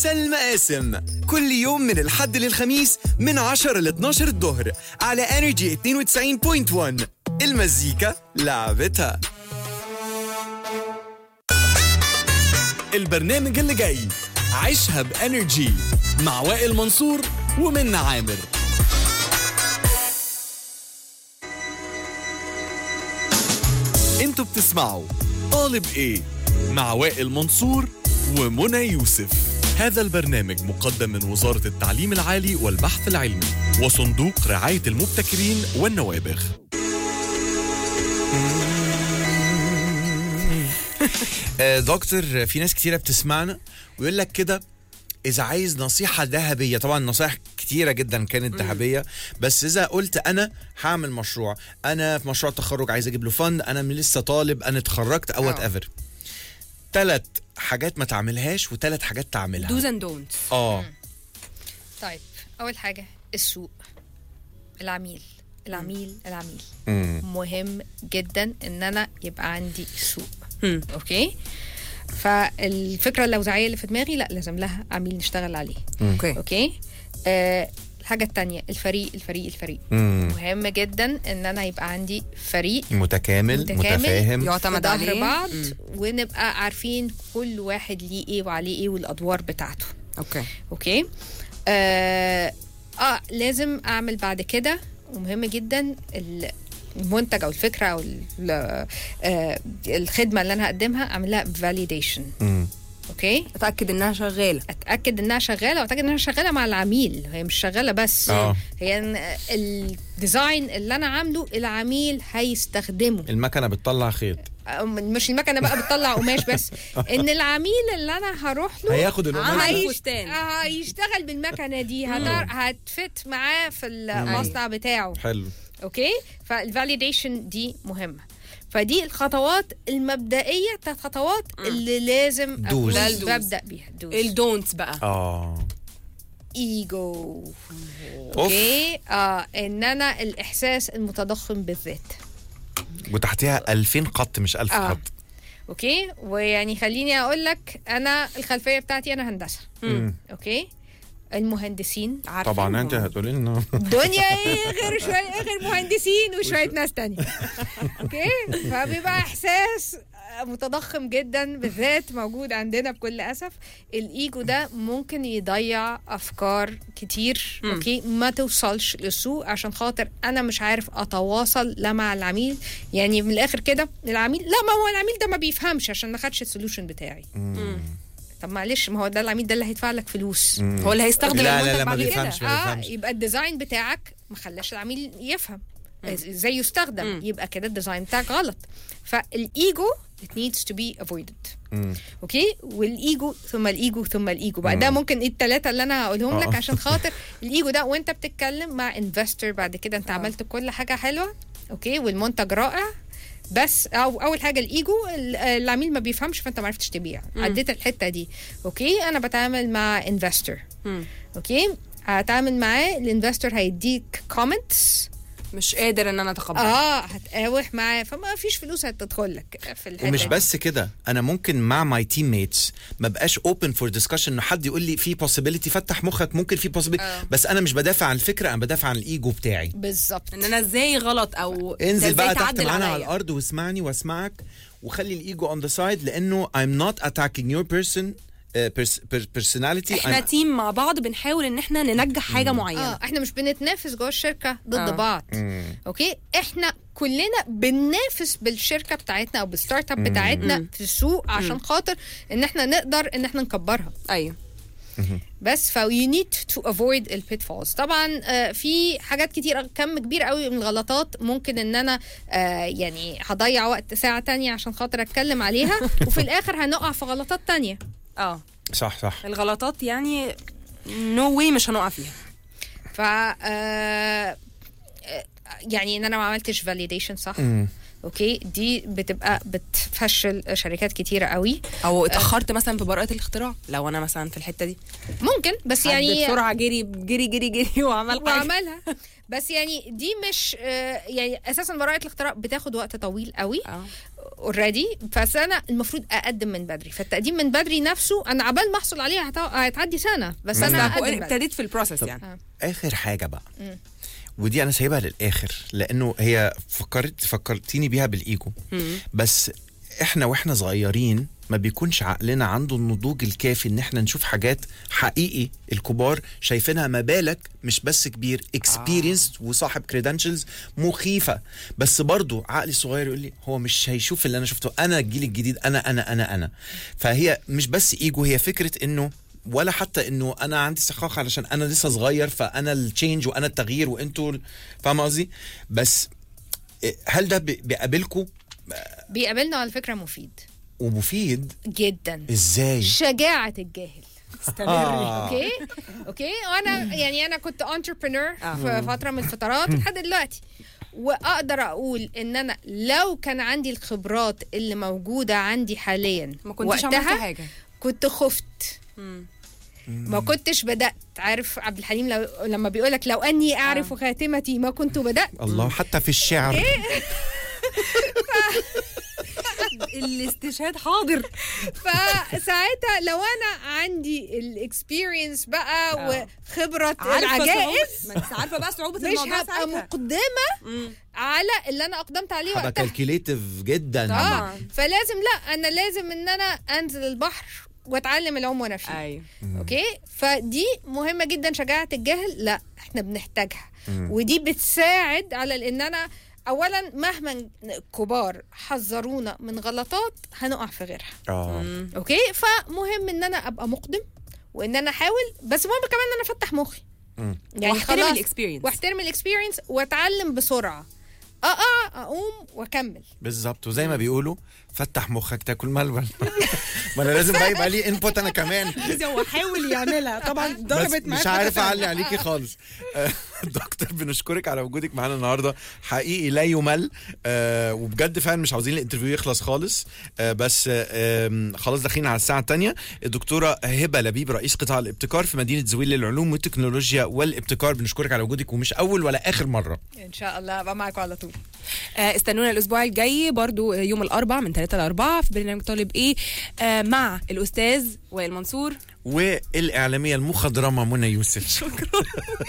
سلمى قاسم كل يوم من الحد للخميس من 10 ل 12 الظهر على انرجي 92.1 المزيكا لعبتها البرنامج اللي جاي عيشها بانرجي مع وائل منصور ومنى عامر انتوا بتسمعوا طالب ايه مع وائل منصور ومنى يوسف هذا البرنامج مقدم من وزارة التعليم العالي والبحث العلمي وصندوق رعاية المبتكرين والنوابغ آه، دكتور في ناس كتيرة بتسمعنا ويقول لك كده إذا عايز نصيحة ذهبية طبعا نصائح كتيرة جدا كانت ذهبية بس إذا قلت أنا هعمل مشروع أنا في مشروع تخرج عايز أجيب له فند أنا من لسه طالب أنا اتخرجت أو آه. وات ايفر ثلاث حاجات ما تعملهاش وثلاث حاجات تعملها دوز اند دونتس اه طيب اول حاجه السوق العميل العميل العميل مم. مهم جدا ان انا يبقى عندي سوق مم. اوكي فالفكره اللوزعيه اللي في دماغي لا لازم لها عميل نشتغل عليه اوكي اوكي آه الحاجه التانية الفريق الفريق الفريق مم. مهم جدا ان انا يبقى عندي فريق متكامل, متكامل. متفاهم يعتمد في ظهر عليه بعض مم. ونبقى عارفين كل واحد ليه ايه وعليه ايه والادوار بتاعته اوكي اوكي آه, اه لازم اعمل بعد كده ومهم جدا ال- المنتج او الفكره او ال- آه الخدمه اللي انا هقدمها اعمل لها فاليديشن مم. اوكي اتاكد انها شغاله اتاكد انها شغاله واتاكد انها شغاله مع العميل هي مش شغاله بس آه. هي إن الديزاين اللي انا عامله العميل هيستخدمه المكنه بتطلع خيط أو مش المكنه بقى بتطلع قماش بس ان العميل اللي انا هروح له هياخد القماش عمل ده. فستان. هيشتغل بالمكنه دي هتر... هتفت معاه في المصنع بتاعه حلو اوكي فالفاليديشن دي مهمه فدي الخطوات المبدئيه بتاعت خطوات اللي لازم دوز. أكون ده الدوز. ببدا بيها دوز الدونتس بقى اه ايجو اوف اوكي اه ان انا الاحساس المتضخم بالذات وتحتها 2000 خط مش 1000 آه. خط اوكي ويعني خليني اقول لك انا الخلفيه بتاعتي انا هندسه مم. اوكي المهندسين عارفين طبعا انت هتقولي لنا الدنيا ايه غير شويه غير مهندسين وشويه ناس تانية اوكي فبيبقى احساس متضخم جدا بالذات موجود عندنا بكل اسف الايجو ده ممكن يضيع افكار كتير مم. اوكي ما توصلش للسوق عشان خاطر انا مش عارف اتواصل لا مع العميل يعني من الاخر كده العميل لا ما هو العميل ده ما بيفهمش عشان ما خدش السولوشن بتاعي طب معلش ما هو ده العميل ده اللي هيدفع لك فلوس هو اللي هيستخدم لا، لا، المنتج لا، ما بعد كده. بيفهمش. ما اه يفهمش. يبقى الديزاين بتاعك ما خلاش العميل يفهم ازاي يستخدم مم. يبقى كده الديزاين بتاعك غلط فالايجو it needs to be avoided مم. اوكي والايجو ثم الايجو ثم الايجو بقى ده ممكن ايه الثلاثه اللي انا هقولهم لك آه. عشان خاطر الايجو ده وانت بتتكلم مع انفستور بعد كده انت عملت كل حاجه حلوه اوكي والمنتج رائع بس او اول حاجه الايجو ال- العميل ما بيفهمش فانت ما عرفتش تبيع عديت الحته دي اوكي انا بتعامل مع انفستور مم. اوكي هتعامل معاه الانفستور هيديك كومنتس مش قادر ان انا اتقبل اه هتقاوح معاه فما فيش فلوس هتدخل لك في الحته ومش دي. بس كده انا ممكن مع ماي تيم ميتس ما بقاش اوبن فور ديسكشن انه حد يقول لي في possibility فتح مخك ممكن في possibility آه. بس انا مش بدافع عن الفكره انا بدافع عن الايجو بتاعي ان بالظبط انا ازاي غلط او انزل إزاي بقى تحت تعدل معانا على عليا. الارض واسمعني واسمعك وخلي الايجو اون ذا سايد لانه I'm not attacking your person uh, pers- per- personality احنا I'm- تيم مع بعض بنحاول ان احنا ننجح حاجه معينه اه احنا مش بنتنافس جوه الشركه ضد آه. بعض اوكي احنا كلنا بننافس بالشركه بتاعتنا او بالستارت اب بتاعتنا في السوق عشان خاطر ان احنا نقدر ان احنا نكبرها ايوه بس ف you need to avoid البيت فولز طبعا آه، في حاجات كتير كم كبير قوي من الغلطات ممكن ان انا آه، يعني هضيع وقت ساعه تانية عشان خاطر اتكلم عليها وفي الاخر هنقع في غلطات تانية اه صح صح الغلطات يعني نو واي مش هنقع فيها ف آه، آه، يعني ان انا ما عملتش فاليديشن صح اوكي دي بتبقى بتفشل شركات كتيره قوي او اتاخرت مثلا في براءه الاختراع لو انا مثلا في الحته دي ممكن بس يعني يعني بسرعه جري جري جري جري وعمل حاجه وعملها بس يعني دي مش آه، يعني اساسا براءه الاختراع بتاخد وقت طويل قوي اه اوريدي بس انا المفروض اقدم من بدري فالتقديم من بدري نفسه انا عبال ما احصل عليه هت- هتعدي سنه بس ما انا أنا اقدم بدري. ابتديت في البروسيس يعني اخر حاجه بقى ودي انا سايبها للاخر لانه هي فكرت فكرتيني بيها بالايجو بس احنا واحنا صغيرين ما بيكونش عقلنا عنده النضوج الكافي ان احنا نشوف حاجات حقيقي الكبار شايفينها ما بالك مش بس كبير اكسبيرينس آه. وصاحب كريدنشلز مخيفه بس برضو عقلي الصغير يقول لي هو مش هيشوف اللي انا شفته انا الجيل الجديد انا انا انا انا فهي مش بس ايجو هي فكره انه ولا حتى انه انا عندي استحقاق علشان انا لسه صغير فانا التشينج وانا التغيير وانتوا ال- فاهم قصدي بس إيه، هل ده بي- بيقابلكم بيقابلنا على فكره مفيد ومفيد جدا ازاي شجاعه الجاهل آه. اوكي اوكي وانا يعني انا كنت انتربرينور في فتره من الفترات لحد دلوقتي واقدر اقول ان انا لو كان عندي الخبرات اللي موجوده عندي حاليا ما كنتش وقتها عملت حاجه كنت خفت ما كنتش بدات عارف عبد الحليم لو لما بيقولك لو اني اعرف خاتمتي ما كنت بدات الله حتى في الشعر الاستشهاد حاضر فساعتها لو انا عندي الاكسبيرينس بقى آه. وخبره عارفه العجائز صعوبة- ما انت عارفه بقى صعوبه مش الموضوع هبقى ساعتها مقدمه على اللي انا اقدمت عليه هبقى وقتها كالكوليتيف جدا طبعا فلازم لا انا لازم ان انا انزل البحر واتعلم العوم وانا فيه ايوه اوكي فدي مهمه جدا شجاعه الجهل لا احنا بنحتاجها ودي بتساعد على ان انا اولا مهما الكبار حذرونا من غلطات هنقع في غيرها اه اوكي فمهم ان انا ابقى مقدم وان انا احاول بس مهم كمان ان انا افتح مخي مم. يعني واحترم خلاص الاكسبيرينس واحترم الاكسبيرينس واتعلم بسرعه اقع اقوم واكمل بالظبط وزي ما بيقولوا فتح مخك تاكل ملبن ما انا لازم بقى يبقى لي انبوت انا كمان هو حاول يعملها طبعا بس مش عارف اعلي عليكي خالص آه، دكتور بنشكرك على وجودك معانا النهارده حقيقي لا يمل آه، وبجد فعلا مش عاوزين الانترفيو يخلص خالص آه، بس آه، آم، خلاص داخلين على الساعه الثانيه الدكتوره هبه لبيب رئيس قطاع الابتكار في مدينه زويل للعلوم والتكنولوجيا والابتكار بنشكرك على وجودك ومش اول ولا اخر مره ان شاء الله ابقى معاكم على طول آه، استنونا الاسبوع الجاي برضو يوم الاربعاء من 3 ل 4 في برنامج طالب ايه آه، مع الاستاذ وائل منصور والاعلاميه المخضرمه منى يوسف شكرا